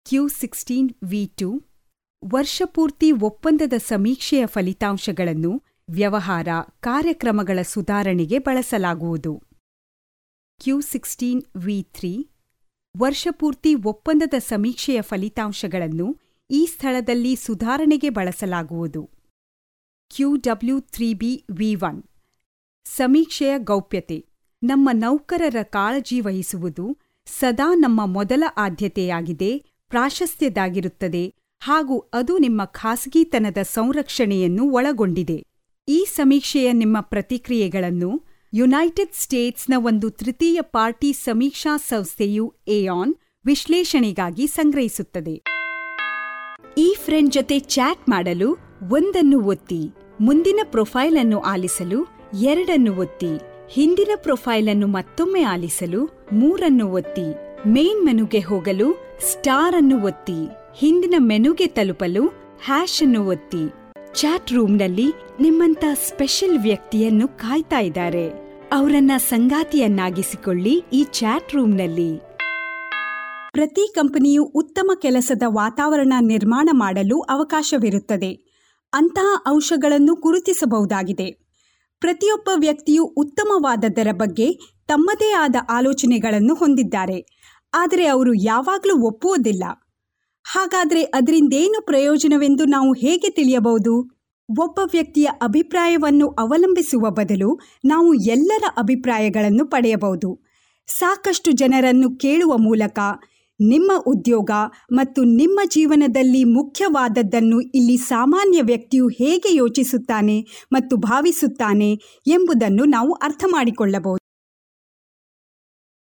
Q sixteen V to ವರ್ಷಪೂರ್ತಿ ಒಪ್ಪಂದದ ಸಮೀಕ್ಷೆಯ ಫಲಿತಾಂಶಗಳನ್ನು ವ್ಯವಹಾರ ಕಾರ್ಯಕ್ರಮಗಳ ಸುಧಾರಣೆಗೆ ಬಳಸಲಾಗುವುದು ಕ್ಯೂ ಸಿಕ್ಸ್ಟೀನ್ ವಿ ತ್ರೀ ವರ್ಷಪೂರ್ತಿ ಒಪ್ಪಂದದ ಸಮೀಕ್ಷೆಯ ಫಲಿತಾಂಶಗಳನ್ನು ಈ ಸ್ಥಳದಲ್ಲಿ ಸುಧಾರಣೆಗೆ ಬಳಸಲಾಗುವುದು Q W three B V one ಸಮೀಕ್ಷೆಯ ಗೌಪ್ಯತೆ ನಮ್ಮ ನೌಕರರ ಕಾಳಜಿ ವಹಿಸುವುದು ಸದಾ ನಮ್ಮ ಮೊದಲ ಆದ್ಯತೆಯಾಗಿದೆ ಪ್ರಾಶಸ್ತ್ಯದಾಗಿರುತ್ತದೆ ಹಾಗೂ ಅದು ನಿಮ್ಮ ಖಾಸಗಿತನದ ಸಂರಕ್ಷಣೆಯನ್ನು ಒಳಗೊಂಡಿದೆ ಈ ಸಮೀಕ್ಷೆಯ ನಿಮ್ಮ ಪ್ರತಿಕ್ರಿಯೆಗಳನ್ನು ಯುನೈಟೆಡ್ ಸ್ಟೇಟ್ಸ್ನ ಒಂದು ತೃತೀಯ ಪಾರ್ಟಿ ಸಮೀಕ್ಷಾ ಸಂಸ್ಥೆಯು ಎಯಾನ್ ವಿಶ್ಲೇಷಣೆಗಾಗಿ ಸಂಗ್ರಹಿಸುತ್ತದೆ ಈ ಫ್ರೆಂಡ್ ಜೊತೆ ಚಾಟ್ ಮಾಡಲು ಒಂದನ್ನು ಒತ್ತಿ ಮುಂದಿನ ಪ್ರೊಫೈಲ್ ಅನ್ನು ಆಲಿಸಲು ಎರಡನ್ನು ಒತ್ತಿ ಹಿಂದಿನ ಪ್ರೊಫೈಲ್ ಅನ್ನು ಮತ್ತೊಮ್ಮೆ ಆಲಿಸಲು ಮೂರನ್ನು ಒತ್ತಿ ಮೇನ್ ಮೆನುಗೆ ಹೋಗಲು ಸ್ಟಾರ್ ಅನ್ನು ಒತ್ತಿ ಹಿಂದಿನ ಮೆನುಗೆ ತಲುಪಲು ಹ್ಯಾಶ್ ಅನ್ನು ಒತ್ತಿ ಚಾಟ್ ರೂಮ್ನಲ್ಲಿ ನಿಮ್ಮಂತ ಸ್ಪೆಷಲ್ ವ್ಯಕ್ತಿಯನ್ನು ಕಾಯ್ತಾ ಇದ್ದಾರೆ ಅವರನ್ನ ಸಂಗಾತಿಯನ್ನಾಗಿಸಿಕೊಳ್ಳಿ ಈ ಚಾಟ್ ರೂಮ್ನಲ್ಲಿ ಪ್ರತಿ ಕಂಪನಿಯು ಉತ್ತಮ ಕೆಲಸದ ವಾತಾವರಣ ನಿರ್ಮಾಣ ಮಾಡಲು ಅವಕಾಶವಿರುತ್ತದೆ ಅಂತಹ ಅಂಶಗಳನ್ನು ಗುರುತಿಸಬಹುದಾಗಿದೆ ಪ್ರತಿಯೊಬ್ಬ ವ್ಯಕ್ತಿಯು ಉತ್ತಮವಾದದ್ದರ ಬಗ್ಗೆ ತಮ್ಮದೇ ಆದ ಆಲೋಚನೆಗಳನ್ನು ಹೊಂದಿದ್ದಾರೆ ಆದರೆ ಅವರು ಯಾವಾಗಲೂ ಒಪ್ಪುವುದಿಲ್ಲ ಹಾಗಾದರೆ ಅದರಿಂದೇನು ಪ್ರಯೋಜನವೆಂದು ನಾವು ಹೇಗೆ ತಿಳಿಯಬಹುದು ಒಬ್ಬ ವ್ಯಕ್ತಿಯ ಅಭಿಪ್ರಾಯವನ್ನು ಅವಲಂಬಿಸುವ ಬದಲು ನಾವು ಎಲ್ಲರ ಅಭಿಪ್ರಾಯಗಳನ್ನು ಪಡೆಯಬಹುದು ಸಾಕಷ್ಟು ಜನರನ್ನು ಕೇಳುವ ಮೂಲಕ ನಿಮ್ಮ ಉದ್ಯೋಗ ಮತ್ತು ನಿಮ್ಮ ಜೀವನದಲ್ಲಿ ಮುಖ್ಯವಾದದ್ದನ್ನು ಇಲ್ಲಿ ಸಾಮಾನ್ಯ ವ್ಯಕ್ತಿಯು ಹೇಗೆ ಯೋಚಿಸುತ್ತಾನೆ ಮತ್ತು ಭಾವಿಸುತ್ತಾನೆ ಎಂಬುದನ್ನು ನಾವು ಅರ್ಥಮಾಡಿಕೊಳ್ಳಬಹುದು